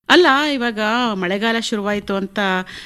ಅಲ್ಲ ಇವಾಗ ಮಳೆಗಾಲ ಶುರುವಾಯಿತು ಅಂತ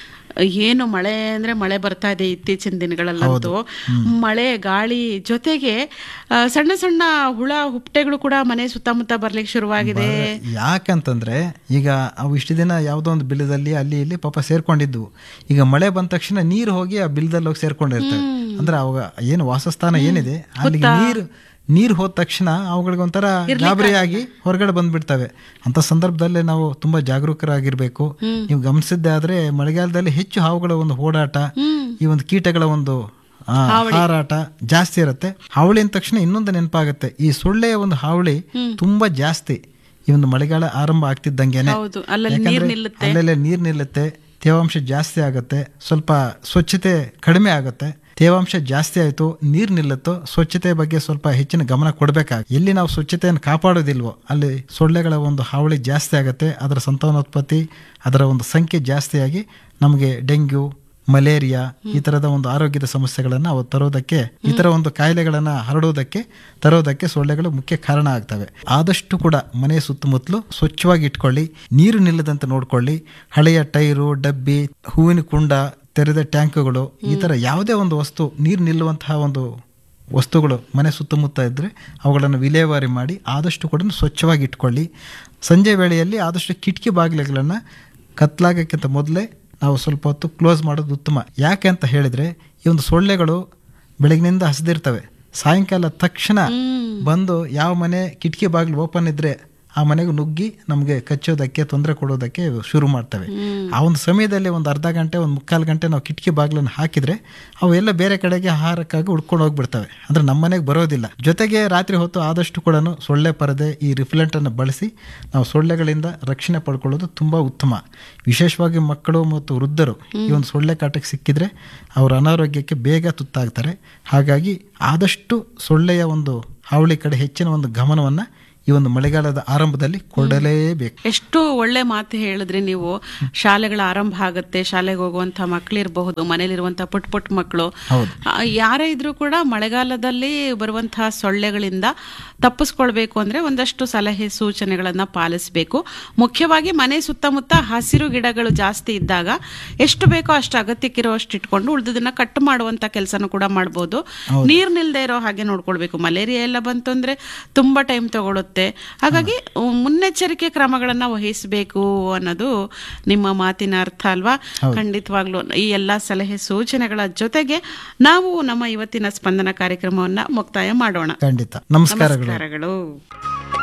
ಏನು ಮಳೆ ಅಂದ್ರೆ ಮಳೆ ಬರ್ತಾ ಇದೆ ಇತ್ತೀಚಿನ ದಿನಗಳಲ್ಲಂತೂ ಮಳೆ ಗಾಳಿ ಜೊತೆಗೆ ಆ, ಸಣ್ಣ ಸಣ್ಣ ಹುಳ ಹುಪ್ಪಟೆಗಳು ಕೂಡ ಮನೆ ಸುತ್ತಮುತ್ತ ಬರ್ಲಿಕ್ಕೆ ಶುರುವಾಗಿದೆ ಯಾಕಂತಂದ್ರೆ ಈಗ ಅವು ಇಷ್ಟು ದಿನ ಯಾವುದೋ ಒಂದು ಬಿಲದಲ್ಲಿ ಅಲ್ಲಿ ಇಲ್ಲಿ ಪಾಪ ಸೇರ್ಕೊಂಡಿದ್ವು ಈಗ ಮಳೆ ಬಂದ ತಕ್ಷಣ ನೀರು ಹೋಗಿ ಆ ಬಿಲ್ದಲ್ಲಿ ಹೋಗಿ ಸೇರ್ಕೊಂಡಿರ್ತವೆ ಅಂದ್ರೆ ಅವಾಗ ಏನು ವಾಸಸ್ಥಾನ ಏನಿದೆ ಅಲ್ಲಿಗೆ ನೀರು ನೀರು ಹೋದ ತಕ್ಷಣ ಅವುಗಳಿಗೆ ಒಂಥರ ಗಾಬರಿಯಾಗಿ ಹೊರಗಡೆ ಬಂದ್ಬಿಡ್ತವೆ ಅಂತ ಸಂದರ್ಭದಲ್ಲಿ ನಾವು ತುಂಬಾ ಜಾಗರೂಕರಾಗಿರ್ಬೇಕು ನೀವು ಗಮನಿಸಿದ್ದೆ ಆದ್ರೆ ಮಳೆಗಾಲದಲ್ಲಿ ಹೆಚ್ಚು ಹಾವುಗಳ ಒಂದು ಓಡಾಟ ಈ ಒಂದು ಕೀಟಗಳ ಒಂದು ಆ, ಹಾರಾಟ ಜಾಸ್ತಿ ಇರುತ್ತೆ ಹಾವಳಿ ಅಂದ ತಕ್ಷಣ ಇನ್ನೊಂದು ನೆನಪಾಗುತ್ತೆ ಈ ಸೊಳ್ಳೆಯ ಒಂದು ಹಾವಳಿ ತುಂಬಾ ಜಾಸ್ತಿ ಈ ಒಂದು ಮಳೆಗಾಲ ಆರಂಭ ಆಗ್ತಿದ್ದಂಗೆನೆ ಹೌದು ಅಲ್ಲಲ್ಲಿ ನೀರ್ ನಿಲ್ಲುತ್ತೆ ಅಲ್ಲೆಲ್ಲ ನೀರು ನಿಲ್ಲುತ್ತೆ ತೇವಾಂಶ ಜಾಸ್ತಿ ಆಗುತ್ತೆ ಸ್ವಲ್ಪ ಸ್ವಚ್ಛತೆ ಕಡಿಮೆ ಆಗುತ್ತೆ ತೇವಾಂಶ ಜಾಸ್ತಿ ಆಯಿತು ನೀರು ನಿಲ್ಲುತ್ತೋ ಸ್ವಚ್ಛತೆ ಬಗ್ಗೆ ಸ್ವಲ್ಪ ಹೆಚ್ಚಿನ ಗಮನ ಕೊಡಬೇಕಾಗ ಎಲ್ಲಿ ನಾವು ಸ್ವಚ್ಛತೆಯನ್ನು ಕಾಪಾಡೋದಿಲ್ವೋ ಅಲ್ಲಿ ಸೊಳ್ಳೆಗಳ ಒಂದು ಹಾವಳಿ ಜಾಸ್ತಿ ಆಗುತ್ತೆ ಅದರ ಸಂತಾನೋತ್ಪತ್ತಿ ಅದರ ಒಂದು ಸಂಖ್ಯೆ ಜಾಸ್ತಿಯಾಗಿ ನಮಗೆ ಡೆಂಗ್ಯೂ ಮಲೇರಿಯಾ ಈ ತರದ ಒಂದು ಆರೋಗ್ಯದ ಸಮಸ್ಯೆಗಳನ್ನು ಅವು ತರೋದಕ್ಕೆ ಈ ತರ ಒಂದು ಕಾಯಿಲೆಗಳನ್ನ ಹರಡೋದಕ್ಕೆ ತರೋದಕ್ಕೆ ಸೊಳ್ಳೆಗಳು ಮುಖ್ಯ ಕಾರಣ ಆಗ್ತವೆ ಆದಷ್ಟು ಕೂಡ ಮನೆಯ ಸುತ್ತಮುತ್ತಲು ಸ್ವಚ್ಛವಾಗಿ ಇಟ್ಕೊಳ್ಳಿ ನೀರು ನಿಲ್ಲದಂತೆ ನೋಡ್ಕೊಳ್ಳಿ ಹಳೆಯ ಟೈರು ಡಬ್ಬಿ ಹೂವಿನ ಕುಂಡ ತೆರೆದ ಟ್ಯಾಂಕ್ಗಳು ಈ ತರ ಯಾವುದೇ ಒಂದು ವಸ್ತು ನೀರು ನಿಲ್ಲುವಂತಹ ಒಂದು ವಸ್ತುಗಳು ಮನೆ ಸುತ್ತಮುತ್ತ ಇದ್ದರೆ ಅವುಗಳನ್ನು ವಿಲೇವಾರಿ ಮಾಡಿ ಆದಷ್ಟು ಕೂಡ ಸ್ವಚ್ಛವಾಗಿ ಇಟ್ಕೊಳ್ಳಿ ಸಂಜೆ ವೇಳೆಯಲ್ಲಿ ಆದಷ್ಟು ಕಿಟಕಿ ಬಾಗಿಲುಗಳನ್ನು ಕತ್ಲಾಗಕ್ಕಿಂತ ಮೊದಲೇ ನಾವು ಸ್ವಲ್ಪ ಹೊತ್ತು ಕ್ಲೋಸ್ ಮಾಡೋದು ಉತ್ತಮ ಯಾಕೆ ಅಂತ ಹೇಳಿದ್ರೆ ಈ ಒಂದು ಸೊಳ್ಳೆಗಳು ಬೆಳಗಿನಿಂದ ಹಸಿದಿರ್ತವೆ ಸಾಯಂಕಾಲ ತಕ್ಷಣ ಬಂದು ಯಾವ ಮನೆ ಕಿಟಕಿ ಬಾಗಿಲು ಓಪನ್ ಇದ್ರೆ ಆ ಮನೆಗೆ ನುಗ್ಗಿ ನಮಗೆ ಕಚ್ಚೋದಕ್ಕೆ ತೊಂದರೆ ಕೊಡೋದಕ್ಕೆ ಶುರು ಮಾಡ್ತವೆ ಆ ಒಂದು ಸಮಯದಲ್ಲಿ ಒಂದು ಅರ್ಧ ಗಂಟೆ ಒಂದು ಮುಕ್ಕಾಲು ಗಂಟೆ ನಾವು ಕಿಟಕಿ ಬಾಗಿಲನ್ನು ಹಾಕಿದ್ರೆ ಅವು ಎಲ್ಲ ಬೇರೆ ಕಡೆಗೆ ಆಹಾರಕ್ಕಾಗಿ ಉಡ್ಕೊಂಡು ಹೋಗ್ಬಿಡ್ತವೆ ಅಂದ್ರೆ ನಮ್ಮ ಮನೆಗೆ ಬರೋದಿಲ್ಲ ಜೊತೆಗೆ ರಾತ್ರಿ ಹೊತ್ತು ಆದಷ್ಟು ಕೂಡ ಸೊಳ್ಳೆ ಪರದೆ ಈ ರಿಫ್ಲೆಂಟ್ ಅನ್ನು ಬಳಸಿ ನಾವು ಸೊಳ್ಳೆಗಳಿಂದ ರಕ್ಷಣೆ ಪಡ್ಕೊಳ್ಳೋದು ತುಂಬಾ ಉತ್ತಮ ವಿಶೇಷವಾಗಿ ಮಕ್ಕಳು ಮತ್ತು ವೃದ್ಧರು ಈ ಒಂದು ಸೊಳ್ಳೆ ಕಾಟಕ್ಕೆ ಸಿಕ್ಕಿದ್ರೆ ಅವರ ಅನಾರೋಗ್ಯಕ್ಕೆ ಬೇಗ ತುತ್ತಾಗ್ತಾರೆ ಹಾಗಾಗಿ ಆದಷ್ಟು ಸೊಳ್ಳೆಯ ಒಂದು ಹಾವಳಿ ಕಡೆ ಹೆಚ್ಚಿನ ಒಂದು ಗಮನವನ್ನ ಈ ಒಂದು ಮಳೆಗಾಲದ ಆರಂಭದಲ್ಲಿ ಕೊಡಲೇಬೇಕು ಎಷ್ಟು ಒಳ್ಳೆ ಮಾತು ಹೇಳಿದ್ರಿ ನೀವು ಶಾಲೆಗಳ ಆರಂಭ ಆಗುತ್ತೆ ಶಾಲೆಗೆ ಹೋಗುವಂತ ಮಕ್ಕಳಿರಬಹುದು ಮನೇಲಿರುವಂತಹ ಪುಟ್ ಪುಟ್ ಮಕ್ಕಳು ಹೌದು. ಆ, ಯಾರೇ ಇದ್ರೂ ಕೂಡ ಮಳೆಗಾಲದಲ್ಲಿ ಬರುವಂತಹ ಸೊಳ್ಳೆಗಳಿಂದ ತಪ್ಪಿಸ್ಕೊಳ್ಬೇಕು ಅಂದ್ರೆ ಒಂದಷ್ಟು ಸಲಹೆ ಸೂಚನೆಗಳನ್ನ ಪಾಲಿಸಬೇಕು ಮುಖ್ಯವಾಗಿ ಮನೆ ಸುತ್ತಮುತ್ತ ಹಸಿರು ಗಿಡಗಳು ಜಾಸ್ತಿ ಇದ್ದಾಗ ಎಷ್ಟು ಬೇಕೋ ಅಷ್ಟು ಅಗತ್ಯಕ್ಕಿರೋಷ್ಟು ಇಟ್ಕೊಂಡು ಉಳಿದದನ್ನ ಕಟ್ ಮಾಡುವಂತ ಕೆಲಸನೂ ಕೂಡ ಮಾಡ್ಬೋದು ನೀರ್ ನಿಲ್ದೇ ಇರೋ ಹಾಗೆ ನೋಡ್ಕೊಳ್ಬೇಕು ಮಲೇರಿಯಾ ಎಲ್ಲ ಬಂತು ಅಂದ್ರೆ ತುಂಬಾ ಟೈಮ್ ತಗೊಳುತ್ತೆ ಹಾಗಾಗಿ ಉ- ಮುನ್ನೆಚ್ಚರಿಕೆ ಕ್ರಮಗಳನ್ನ ವಹಿಸಬೇಕು ಅನ್ನೋದು ನಿಮ್ಮ ಮಾತಿನ ಅರ್ಥ ಅಲ್ವಾ ಖಂಡಿತವಾಗ್ಲೂ ಈ ಎಲ್ಲಾ ಸಲಹೆ ಸೂಚನೆಗಳ ಜೊತೆಗೆ ನಾವು ನಮ್ಮ ಇವತ್ತಿನ ಸ್ಪಂದನ ಕಾರ್ಯಕ್ರಮವನ್ನ ಮುಕ್ತಾಯ ಮಾಡೋಣ ಖಂಡಿತ ನಮಸ್ಕಾರಗಳು ನಮಸ್ಕಾರಗಳು